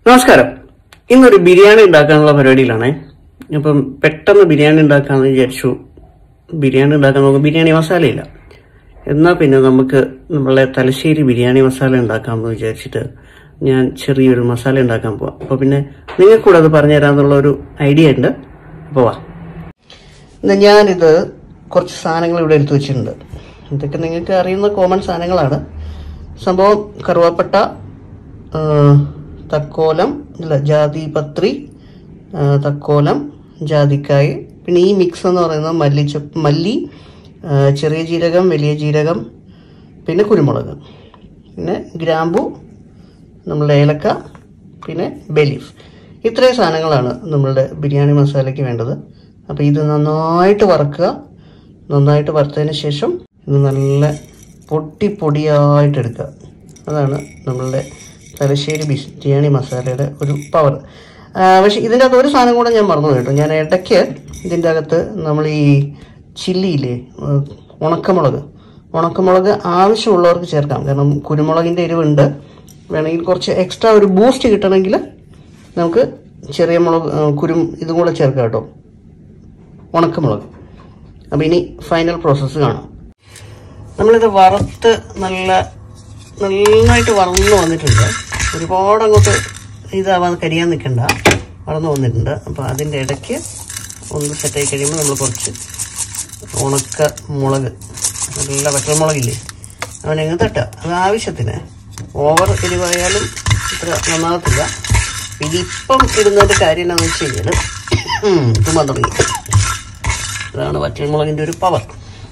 നമസ്കാരം ഇന്നൊരു ബിരിയാണി ഉണ്ടാക്കാനുള്ള പരിപാടിയിലാണേ അപ്പം പെട്ടെന്ന് ബിരിയാണി ഉണ്ടാക്കാമെന്ന് വിചാരിച്ചു ബിരിയാണി ഉണ്ടാക്കാൻ നമുക്ക് ബിരിയാണി മസാലയില്ല എന്നാൽ പിന്നെ നമുക്ക് നമ്മളെ തലശ്ശേരി ബിരിയാണി മസാല ഉണ്ടാക്കാമെന്ന് വിചാരിച്ചിട്ട് ഞാൻ ചെറിയൊരു മസാല ഉണ്ടാക്കാൻ പോവാം അപ്പോൾ പിന്നെ നിങ്ങൾക്കൂടെ അത് പറഞ്ഞു തരാമെന്നുള്ള ഒരു ഐഡിയ ഉണ്ട് അപ്പോൾ വാ ഇന്ന് ഞാനിത് കുറച്ച് സാധനങ്ങൾ ഇവിടെ എടുത്തു വെച്ചിട്ടുണ്ട് ഇതൊക്കെ നിങ്ങൾക്ക് അറിയുന്ന കോമൺ സാധനങ്ങളാണ് സംഭവം കറുവാപ്പട്ട ആ, തക്കോലം ഇല്ല ജാതിപത്രി ആ, തക്കോലം ജാതിക്കായ് പിന്നെ ഈ മിക്സ് എന്ന് പറയുന്നത് മല്ലിച്ച മല്ലി ആ, ചെറിയ ജീരകം വലിയ ജീരകം പിന്നെ കുരുമുളക് പിന്നെ ഗ്രാമ്പു നമ്മളുടെ ഏലക്ക പിന്നെ ബെലീഫ് ഇത്രയും സാധനങ്ങളാണ് നമ്മളുടെ ബിരിയാണി മസാലയ്ക്ക് വേണ്ടത് അപ്പോൾ ഇത് നന്നായിട്ട് വറുക്കുക നന്നായിട്ട് വറുത്തതിന് ശേഷം ഇത് നല്ല പൊട്ടി പൊടിയായിട്ട് എടുക്കുക അതാണ് നമ്മളുടെ തലശ്ശേരി ബിരിയാണി മസാലയുടെ ഒരു പവർ പക്ഷെ ഇതിൻ്റെ അകത്ത് ഒരു സാധനം കൂടെ ഞാൻ മറന്നു കേട്ടോ ഞാൻ ഇടയ്ക്ക് ഇതിൻ്റെ അകത്ത് നമ്മൾ ഈ ചില്ലിയില്ലേ ഉം, ഉണക്കമുളക് ഉണക്കമുളക് ആവശ്യമുള്ളവർക്ക് ചേർക്കാം കാരണം കുരുമുളകിൻ്റെ എരിവുണ്ട് വേണമെങ്കിൽ കുറച്ച് എക്സ്ട്രാ ഒരു ബൂസ്റ്റ് കിട്ടണമെങ്കിൽ നമുക്ക് ചെറിയ മുളക് ആ, കുരും ഇതും കൂടെ ചേർക്കാം കേട്ടോ ഉണക്കമുളക് അപ്പോൾ ഇനി ഫൈനൽ പ്രോസസ്സ് കാണാം നമ്മളിത് വറുത്ത് നല്ല നന്നായിട്ട് വറന്ന് വന്നിട്ടുണ്ട് ഒരുപാട് അങ്ങോട്ട് ഇതാവാൻ കരിയാൻ നിൽക്കണ്ട വറന്ന് വന്നിട്ടുണ്ട് അപ്പോൾ അതിൻ്റെ ഇടയ്ക്ക് ഒന്ന് സെറ്റായി കഴിയുമ്പോൾ നമ്മൾ കുറച്ച് ഉണക്ക മുളക് നല്ല വറ്റൽമുളകില്ലേ അവനങ്ങ് തട്ടുക അത് ആവശ്യത്തിന് ഓവർ എരിവായാലും ഇത്ര നന്നാകത്തില്ല ഇതിപ്പം ഇടുന്നതിൻ്റെ കാര്യം എന്താണെന്ന് വെച്ച് കഴിഞ്ഞാൽ തുമ്മാൻ തുടങ്ങി അതാണ് വറ്റൽമുളകിൻ്റെ ഒരു പവർ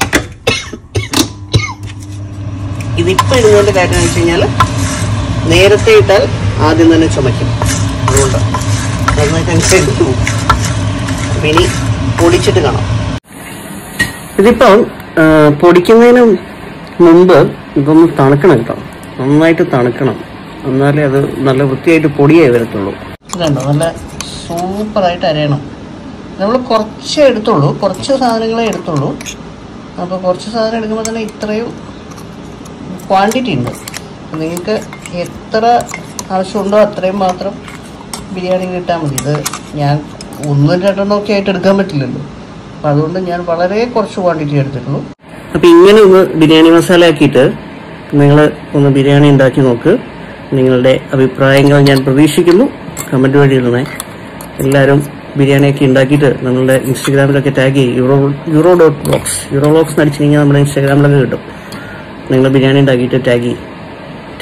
ഇതിപ്പോൾ ഇടുന്നതിൻ്റെ കാര്യം എന്ന് വെച്ച് കഴിഞ്ഞാൽ നേരത്തെ ഇട്ടാൽ ആദ്യം തന്നെ ചുമയ്ക്കും അതുകൊണ്ട് നന്നായിട്ട് അങ്ങ് പോകും അപ്പം ഇനി പൊടിച്ചിട്ട് കാണാം ഇതിപ്പം ആ, പൊടിക്കുന്നതിന് മുമ്പ് ഇതൊന്ന് തണുക്കണം കേട്ടോ നന്നായിട്ട് തണുക്കണം എന്നാലേ അത് നല്ല വൃത്തിയായിട്ട് പൊടിയായി വരത്തുള്ളൂ ഇതുണ്ടോ നല്ല സൂപ്പറായിട്ട് അരയണം നമ്മൾ കുറച്ചേ എടുത്തുള്ളൂ കുറച്ച് സാധനങ്ങളെ എടുത്തുള്ളൂ അപ്പോൾ കുറച്ച് സാധനം എടുക്കുമ്പോൾ തന്നെ ഇത്രയും ക്വാണ്ടിറ്റി ഉണ്ട് നിങ്ങൾക്ക് എത്ര ആവശ്യമുണ്ടോ അത്രയും മാത്രം ബിരിയാണി കിട്ടാൻ മതി ഇത് ഞാൻ ഒന്നും രണ്ടെണ്ണം ഒക്കെ ആയിട്ട് എടുക്കാൻ പറ്റില്ലല്ലോ അപ്പം അതുകൊണ്ട് ഞാൻ വളരെ കുറച്ച് ക്വാണ്ടിറ്റി എടുത്തിട്ടുള്ളൂ അപ്പം ഇങ്ങനെ ഒന്ന് ബിരിയാണി മസാല ആക്കിയിട്ട് നിങ്ങൾ ഒന്ന് ബിരിയാണി ഉണ്ടാക്കി നോക്ക് നിങ്ങളുടെ അഭിപ്രായങ്ങൾ ഞാൻ പ്രതീക്ഷിക്കുന്നു കമൻറ്റ് വഴി ഇടണേ എല്ലാവരും ബിരിയാണിയൊക്കെ ഉണ്ടാക്കിയിട്ട് നമ്മളുടെ ഇൻസ്റ്റഗ്രാമിലൊക്കെ ടാഗ് ചെയ്യും euro euro dot blogs euro blogs എന്ന് അടിച്ചു കഴിഞ്ഞാൽ നമ്മുടെ ഇൻസ്റ്റാഗ്രാമിലൊക്കെ കിട്ടും നിങ്ങൾ ബിരിയാണി ഉണ്ടാക്കിയിട്ട് ടാഗ് ചെയ്യും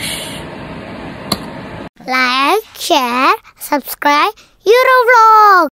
like, share, subscribe, Eurovlog.